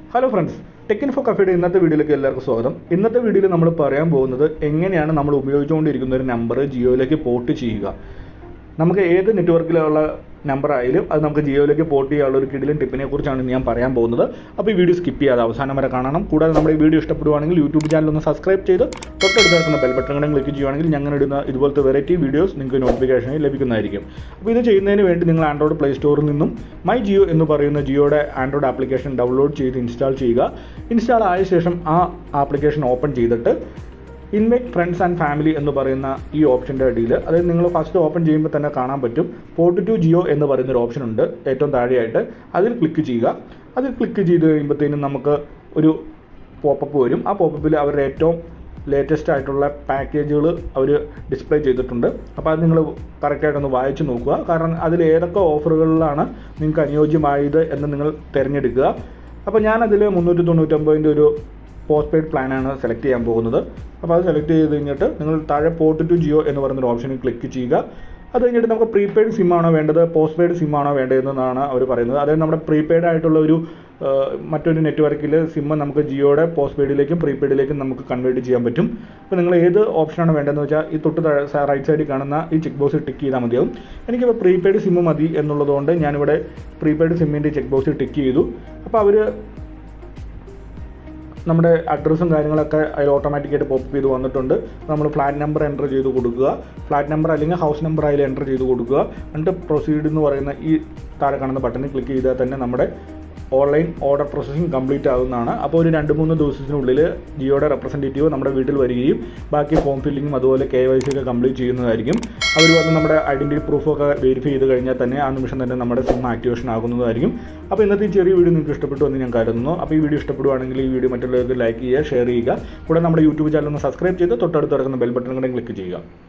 hello friends tech info കഫേയുടെ ഇന്നത്തെ വീഡിയോയിലേക്ക് എല്ലാവർക്കും സ്വാഗതം ഇന്നത്തെ വീഡിയോയിൽ നമ്മൾ പറയാൻ പോകുന്നത് എങ്ങനെയാണ് നമ്മൾ ഉപയോഗിച്ചുകൊണ്ടിരിക്കുന്ന ഒരു നമ്പർ ജിയോയിലേക്ക് പോർട്ട് ചെയ്യുക നമുക്ക് ഏത് നെറ്റ്വർക്കിലുള്ള നമ്പർ ആയാലും അത് നമുക്ക് ജിയോയിലേക്ക് പോർട്ട് ചെയ്യാനുള്ള ഒരു കിടിലൻ ടിപ്പിനെ കുറിച്ചാണ് ഇന്ന് ഞാൻ പറയാൻ പോകുന്നത് അപ്പോൾ ഈ വീഡിയോ സ്കിപ്പ് ചെയ്യാതെ അവസാനം വരെ കാണണം കൂടാതെ നമ്മുടെ ഈ വീഡിയോ ഇഷ്ടപ്പെടുവാണെങ്കിൽ യൂട്യൂബ് ചാനൽ ഒന്ന് സബ്സ്ക്രൈബ് ചെയ്ത് തൊട്ടടുത്ത് കിടക്കുന്ന ബെൽ ബട്ടൺ കൂടെ ക്ലിക്ക് ചെയ്യുവാണെങ്കിൽ ഞങ്ങൾ ഇടുന്ന ഇതുപോലത്തെ വെറൈറ്റി വീഡിയോസ് നിങ്ങൾക്ക് നോട്ടിഫിക്കേഷനായി ലഭിക്കുന്നതായിരിക്കും അപ്പോൾ ഇത് ചെയ്യുന്നതിന് വേണ്ടി നിങ്ങൾ ആൻഡ്രോയിഡ് പ്ലേ സ്റ്റോറിൽ നിന്നും മൈ ജിയോ എന്ന് പറയുന്ന ജിയോയുടെ ആൻഡ്രോയിഡ് ആപ്ലിക്കേഷൻ ഡൗൺലോഡ് ചെയ്ത് ഇൻസ്റ്റാൾ ചെയ്യുക ഇൻസ്റ്റാൾ ആയ ശേഷം ആ ആപ്ലിക്കേഷൻ ഓപ്പൺ ചെയ്തിട്ട് ഇൻവൈറ്റ് ഫ്രണ്ട്സ് ആൻഡ് ഫാമിലി എന്ന് പറയുന്ന ഈ ഓപ്ഷൻ്റെ അടിയിൽ അതായത് നിങ്ങൾ ഫസ്റ്റ് ഓപ്പൺ ചെയ്യുമ്പോൾ തന്നെ കാണാൻ പറ്റും പോർട്ട് ടു ജിയോ എന്ന് പറയുന്ന ഒരു ഓപ്ഷൻ ഉണ്ട് ഏറ്റവും താഴെയായിട്ട് അതിൽ ക്ലിക്ക് ചെയ്യുക അതിൽ ക്ലിക്ക് ചെയ്ത് കഴിയുമ്പോഴത്തേനും നമുക്ക് ഒരു പോപ്പപ്പ് വരും ആ പോപ്പപ്പിൽ അവരുടെ ഏറ്റവും ലേറ്റസ്റ്റ് ആയിട്ടുള്ള പാക്കേജുകൾ അവർ ഡിസ്പ്ലേ ചെയ്തിട്ടുണ്ട് അപ്പോൾ അത് നിങ്ങൾ കറക്റ്റായിട്ടൊന്ന് വായിച്ച് നോക്കുക കാരണം അതിൽ ഏതൊക്കെ ഓഫറുകളിലാണ് നിങ്ങൾക്ക് അനുയോജ്യമായത് എന്ന് നിങ്ങൾ തിരഞ്ഞെടുക്കുക അപ്പോൾ ഞാനതിൽ മുന്നൂറ്റി തൊണ്ണൂറ്റൊമ്പതിൻ്റെ ഒരു പോസ്റ്റ് പെയ്ഡ് പ്ലാനാണ് സെലക്ട് ചെയ്യാൻ പോകുന്നത് അപ്പോൾ അത് സെലക്ട് ചെയ്ത് കഴിഞ്ഞിട്ട് നിങ്ങൾ താഴെ പോർട്ട് ടു ജിയോ എന്ന് പറയുന്നൊരു ഓപ്ഷനിൽ ക്ലിക്ക് ചെയ്യുക അത് കഴിഞ്ഞിട്ട് നമുക്ക് പ്രീപെയ്ഡ് സിം ആണോ വേണ്ടത് പോസ്റ്റ് പെയ്ഡ് സിം ആണോ വേണ്ടതെന്നാണ് അവർ പറയുന്നത് അതായത് നമ്മുടെ പ്രീപെയ്ഡ് ആയിട്ടുള്ള ഒരു ആ, മറ്റൊരു നെറ്റ്വർക്കിൽ സിം നമുക്ക് ജിയോയുടെ പോസ്റ്റ് പെയ്ഡിലേക്കും പ്രീപെയ്ഡിലേക്കും നമുക്ക് കൺവേർട്ട് ചെയ്യാൻ പറ്റും അപ്പോൾ നിങ്ങൾ ഏത് ഓപ്ഷനാണ് വേണ്ടതെന്ന് വെച്ചാൽ ഈ തൊട്ട് താഴെ റൈറ്റ് സൈഡിൽ കാണുന്ന ഈ ചെക്ക് ബോക്സിൽ ടിക്ക് ചെയ്താൽ മതിയാവും എനിക്കിപ്പോൾ പ്രീപെയ്ഡ് സിം മതി എന്നുള്ളതുകൊണ്ട് ഞാനിവിടെ പ്രീപെയ്ഡ് സിമ്മിൻ്റെ ചെക്ക് ബോക്സിൽ ടിക്ക് ചെയ്തു അപ്പോൾ അവർ നമ്മുടെ അഡ്രസ്സും കാര്യങ്ങളൊക്കെ അതിൽ ഓട്ടോമാറ്റിക്കായിട്ട് പോപ്പ് ചെയ്ത് വന്നിട്ടുണ്ട് നമ്മൾ ഫ്ലാറ്റ് നമ്പർ എൻ്റർ ചെയ്ത് കൊടുക്കുക ഫ്ലാറ്റ് നമ്പർ അല്ലെങ്കിൽ ഹൗസ് നമ്പർ അതിൽ എൻ്റർ ചെയ്ത് കൊടുക്കുക എന്നിട്ട് പ്രൊസീഡ് എന്ന് പറയുന്ന ഈ താഴെ കാണുന്ന ബട്ടണിൽ ക്ലിക്ക് ചെയ്താൽ തന്നെ നമ്മുടെ ഓൺലൈൻ ഓർഡർ പ്രോസസ്സിംഗ് കംപ്ലീറ്റ് ആകുന്നതാണ് അപ്പോൾ ഒരു രണ്ട് മൂന്ന് ദിവസത്തിനുള്ളിൽ ജിയോയുടെ റെപ്രസെൻറ്റേറ്റീവ് നമ്മുടെ വീട്ടിൽ വരികയും ബാക്കി ഫോം ഫില്ലിങ്ങും അതുപോലെ കെ വൈ സി ഒക്കെ കംപ്ലീറ്റ് ചെയ്യുന്നതായിരിക്കും അവർ വന്ന് നമ്മുടെ ഐഡൻറ്റിറ്റി പ്രൂഫൊക്കെ വെരിഫൈ ചെയ്ത് കഴിഞ്ഞാൽ തന്നെ ആ നിമിഷം തന്നെ നമ്മുടെ സിം ആക്ടിവേഷൻ ആകുന്നതായിരിക്കും അപ്പോൾ ഇന്നത്തെ ഈ ചെറിയ വീഡിയോ നിങ്ങൾക്ക് ഇഷ്ടപ്പെട്ടു എന്ന് ഞാൻ കരുതുന്നു അപ്പോൾ ഈ വീഡിയോ ഇഷ്ടപ്പെടുവാണെങ്കിൽ ഈ വീഡിയോ മറ്റുള്ളവർക്ക് ലൈക്ക് ചെയ്യുക ഷെയർ ചെയ്യുക കൂടെ നമ്മുടെ യൂട്യൂബ് ചാനൽ ഒന്ന് സബ്സ്ക്രൈബ് ചെയ്ത് തൊട്ടടുത്ത് കിടക്കുന്ന ബെൽ ബട്ടൺ കൂടെ ക്ലിക്ക് ചെയ്യുക